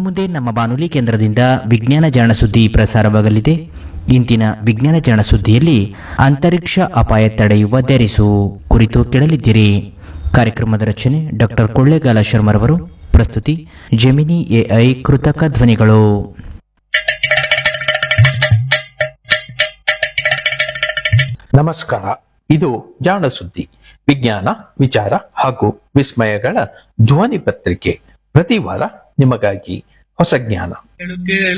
ಮುಂದೆ ನಮ್ಮ ಬಾನುಲಿ ಕೇಂದ್ರದಿಂದ ವಿಜ್ಞಾನ ಜಾಣ ಸುದ್ದಿ ಪ್ರಸಾರವಾಗಲಿದೆ ಇಂದಿನ ವಿಜ್ಞಾನ ಜಾಣ ಸುದ್ದಿಯಲ್ಲಿ ಅಂತರಿಕ್ಷ ಅಪಾಯ ತಡೆಯುವ ಧರಿಸು ಕುರಿತು ಕೇಳಲಿದ್ದೀರಿ ಕಾರ್ಯಕ್ರಮದ ರಚನೆ ಡಾಕ್ಟರ್ ಕೊಳ್ಳೇಗಾಲ ಶರ್ಮರವರು ಪ್ರಸ್ತುತಿ ಜೆಮಿನಿ ಎಐ ಕೃತಕ ಧ್ವನಿಗಳು ನಮಸ್ಕಾರ ಇದು ಜಾಣ ಸುದ್ದಿ ವಿಜ್ಞಾನ ವಿಚಾರ ಹಾಗೂ ವಿಸ್ಮಯಗಳ ಧ್ವನಿ ಪತ್ರಿಕೆ ಪ್ರತಿ ವಾರ ನಿಮಗಾಗಿ ಹೊಸ ಜ್ಞಾನ ಕೇಳು ಕೇಳು